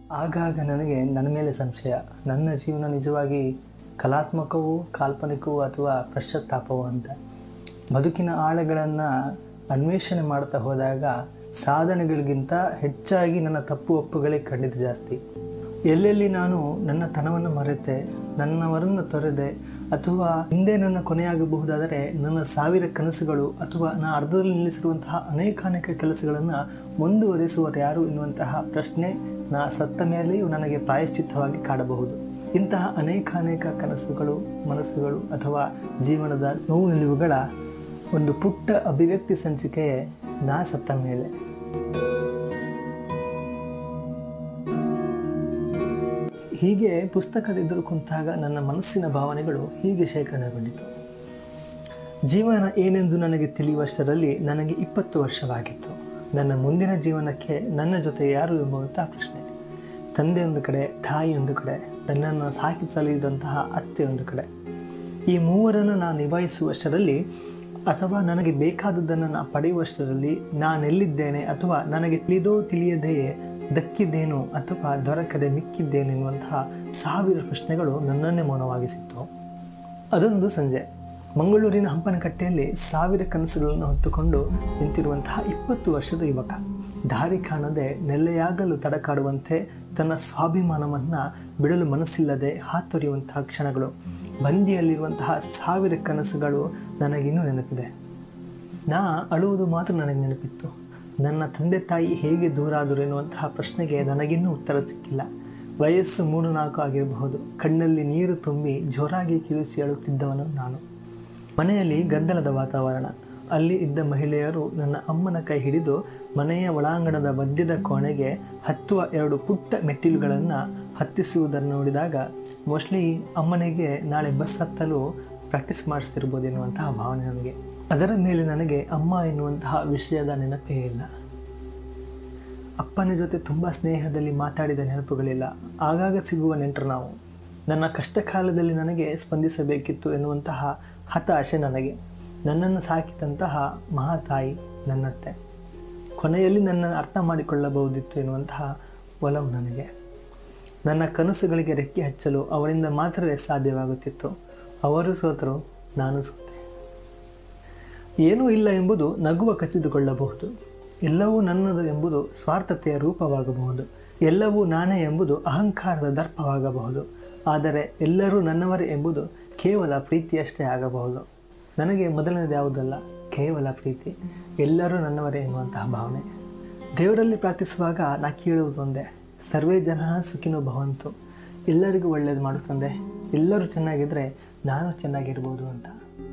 ಆಗಾಗ ನನಗೆ ನನ್ನ ಮೇಲೆ ಸಂಶಯ ನನ್ನ ಜೀವನ ನಿಜವಾಗಿ ಕಲಾತ್ಮಕವೋ ಕಾಲ್ಪನಿಕವೋ ಅಥವಾ ಪಶ್ಚಾತ್ತಾಪವೋ ಅಂತ ಬದುಕಿನ ಆಳಗಳನ್ನು ಅನ್ವೇಷಣೆ ಮಾಡ್ತಾ ಹೋದಾಗ ಸಾಧನೆಗಳಿಗಿಂತ ಹೆಚ್ಚಾಗಿ ನನ್ನ ತಪ್ಪು ಒಪ್ಪುಗಳೇ ಖಂಡಿತ ಜಾಸ್ತಿ ಎಲ್ಲೆಲ್ಲಿ ನಾನು ನನ್ನ ತನವನ್ನು ಮರೆತೆ ನನ್ನವರನ್ನು ತೊರೆದೆ ಅಥವಾ ಹಿಂದೆ ನನ್ನ ಕೊನೆಯಾಗಬಹುದಾದರೆ ನನ್ನ ಸಾವಿರ ಕನಸುಗಳು ಅಥವಾ ನಾ ಅರ್ಧದಲ್ಲಿ ನಿಲ್ಲಿಸಿರುವಂತಹ ಅನೇಕಾನೇಕ ಕೆಲಸಗಳನ್ನು ಮುಂದುವರಿಸುವರು ಯಾರು ಎನ್ನುವಂತಹ ಪ್ರಶ್ನೆ ನಾ ಸತ್ತ ಮೇಲೆಯೂ ನನಗೆ ಪ್ರಾಯಶ್ಚಿತ್ತವಾಗಿ ಕಾಡಬಹುದು ಇಂತಹ ಅನೇಕಾನೇಕ ಕನಸುಗಳು ಮನಸ್ಸುಗಳು ಅಥವಾ ಜೀವನದ ನೋವು ನಿಲುವುಗಳ ಒಂದು ಪುಟ್ಟ ಅಭಿವ್ಯಕ್ತಿ ಸಂಚಿಕೆಯೇ ನಾ ಸತ್ತ ಮೇಲೆ ಹೀಗೆ ಪುಸ್ತಕದ ಎದುರು ಕುಂತಾಗ ನನ್ನ ಮನಸ್ಸಿನ ಭಾವನೆಗಳು ಹೀಗೆ ಶೇಖರಣೆಗೊಂಡಿತು ಜೀವನ ಏನೆಂದು ನನಗೆ ತಿಳಿಯುವಷ್ಟರಲ್ಲಿ ನನಗೆ ಇಪ್ಪತ್ತು ವರ್ಷವಾಗಿತ್ತು ನನ್ನ ಮುಂದಿನ ಜೀವನಕ್ಕೆ ನನ್ನ ಜೊತೆ ಯಾರು ಎಂಬುವಂತಹ ಪ್ರಶ್ನೆ ತಂದೆ ಒಂದು ಕಡೆ ತಾಯಿ ಒಂದು ಕಡೆ ನನ್ನನ್ನು ಸಾಕಿ ಸಲಹಿದಂತಹ ಅತ್ತೆ ಒಂದು ಕಡೆ ಈ ಮೂವರನ್ನು ನಾನು ನಿಭಾಯಿಸುವಷ್ಟರಲ್ಲಿ ಅಥವಾ ನನಗೆ ಬೇಕಾದದ್ದನ್ನು ನಾ ಪಡೆಯುವಷ್ಟರಲ್ಲಿ ನಾನೆಲ್ಲಿದ್ದೇನೆ ಅಥವಾ ನನಗೆ ತಿಳಿದೋ ತಿಳಿಯದೆಯೇ ದಕ್ಕಿದ್ದೇನು ಅಥವಾ ದೊರಕದೆ ಮಿಕ್ಕಿದ್ದೇನು ಎನ್ನುವಂತಹ ಸಾವಿರ ಪ್ರಶ್ನೆಗಳು ನನ್ನನ್ನೇ ಮೌನವಾಗಿಸಿತ್ತು ಅದೊಂದು ಸಂಜೆ ಮಂಗಳೂರಿನ ಹಂಪನಕಟ್ಟೆಯಲ್ಲಿ ಸಾವಿರ ಕನಸುಗಳನ್ನು ಹೊತ್ತುಕೊಂಡು ನಿಂತಿರುವಂತಹ ಇಪ್ಪತ್ತು ವರ್ಷದ ಯುವಕ ದಾರಿ ಕಾಣದೆ ನೆಲೆಯಾಗಲು ತಡಕಾಡುವಂತೆ ತನ್ನ ಸ್ವಾಭಿಮಾನವನ್ನು ಬಿಡಲು ಮನಸ್ಸಿಲ್ಲದೆ ಹಾತೊರೆಯುವಂತಹ ಕ್ಷಣಗಳು ಬಂದಿಯಲ್ಲಿರುವಂತಹ ಸಾವಿರ ಕನಸುಗಳು ನನಗಿನ್ನೂ ನೆನಪಿದೆ ನಾ ಅಳುವುದು ಮಾತ್ರ ನನಗೆ ನೆನಪಿತ್ತು ನನ್ನ ತಂದೆ ತಾಯಿ ಹೇಗೆ ದೂರ ಆದರು ಎನ್ನುವಂತಹ ಪ್ರಶ್ನೆಗೆ ನನಗಿನ್ನೂ ಉತ್ತರ ಸಿಕ್ಕಿಲ್ಲ ವಯಸ್ಸು ಮೂರು ನಾಲ್ಕು ಆಗಿರಬಹುದು ಕಣ್ಣಲ್ಲಿ ನೀರು ತುಂಬಿ ಜೋರಾಗಿ ಕಿರುಚಿ ಅಳುತ್ತಿದ್ದವನು ನಾನು ಮನೆಯಲ್ಲಿ ಗದ್ದಲದ ವಾತಾವರಣ ಅಲ್ಲಿ ಇದ್ದ ಮಹಿಳೆಯರು ನನ್ನ ಅಮ್ಮನ ಕೈ ಹಿಡಿದು ಮನೆಯ ಒಳಾಂಗಣದ ಮಧ್ಯದ ಕೋಣೆಗೆ ಹತ್ತುವ ಎರಡು ಪುಟ್ಟ ಮೆಟ್ಟಿಲುಗಳನ್ನು ಹತ್ತಿಸುವುದನ್ನು ನೋಡಿದಾಗ ಮೋಸ್ಟ್ಲಿ ಅಮ್ಮನಿಗೆ ನಾಳೆ ಬಸ್ ಹತ್ತಲು ಪ್ರಾಕ್ಟೀಸ್ ಮಾಡಿಸ್ತಿರ್ಬೋದು ಎನ್ನುವಂತಹ ಭಾವನೆ ನನಗೆ ಅದರ ಮೇಲೆ ನನಗೆ ಅಮ್ಮ ಎನ್ನುವಂತಹ ವಿಷಯದ ನೆನಪೇ ಇಲ್ಲ ಅಪ್ಪನ ಜೊತೆ ತುಂಬ ಸ್ನೇಹದಲ್ಲಿ ಮಾತಾಡಿದ ನೆನಪುಗಳಿಲ್ಲ ಆಗಾಗ ಸಿಗುವ ನೆಂಟರು ನಾವು ನನ್ನ ಕಷ್ಟ ಕಾಲದಲ್ಲಿ ನನಗೆ ಸ್ಪಂದಿಸಬೇಕಿತ್ತು ಎನ್ನುವಂತಹ ಹತಾಶೆ ನನಗೆ ನನ್ನನ್ನು ಸಾಕಿದಂತಹ ಮಹಾತಾಯಿ ನನ್ನತ್ತೆ ಕೊನೆಯಲ್ಲಿ ನನ್ನನ್ನು ಅರ್ಥ ಮಾಡಿಕೊಳ್ಳಬಹುದಿತ್ತು ಎನ್ನುವಂತಹ ಒಲವು ನನಗೆ ನನ್ನ ಕನಸುಗಳಿಗೆ ರೆಕ್ಕೆ ಹಚ್ಚಲು ಅವರಿಂದ ಮಾತ್ರವೇ ಸಾಧ್ಯವಾಗುತ್ತಿತ್ತು ಅವರು ಸೋತರು ನಾನು ಸೋತೆ ಏನೂ ಇಲ್ಲ ಎಂಬುದು ನಗುವ ಕಸಿದುಕೊಳ್ಳಬಹುದು ಎಲ್ಲವೂ ನನ್ನದು ಎಂಬುದು ಸ್ವಾರ್ಥತೆಯ ರೂಪವಾಗಬಹುದು ಎಲ್ಲವೂ ನಾನೇ ಎಂಬುದು ಅಹಂಕಾರದ ದರ್ಪವಾಗಬಹುದು ಆದರೆ ಎಲ್ಲರೂ ನನ್ನವರೇ ಎಂಬುದು ಕೇವಲ ಪ್ರೀತಿಯಷ್ಟೇ ಆಗಬಹುದು ನನಗೆ ಮೊದಲನೇದು ಯಾವುದಲ್ಲ ಕೇವಲ ಪ್ರೀತಿ ಎಲ್ಲರೂ ನನ್ನವರೇ ಎನ್ನುವಂತಹ ಭಾವನೆ ದೇವರಲ್ಲಿ ಪ್ರಾರ್ಥಿಸುವಾಗ ನಾ ಕೇಳುವುದು ಒಂದೇ ಸರ್ವೇ ಜನ ಸುಖಿನೋ ಭವಂತು ಎಲ್ಲರಿಗೂ ಒಳ್ಳೇದು ಮಾಡುತ್ತಂದೆ ಎಲ್ಲರೂ ಚೆನ್ನಾಗಿದ್ದರೆ ನಾನು ಚೆನ್ನಾಗಿರ್ಬೋದು ಅಂತ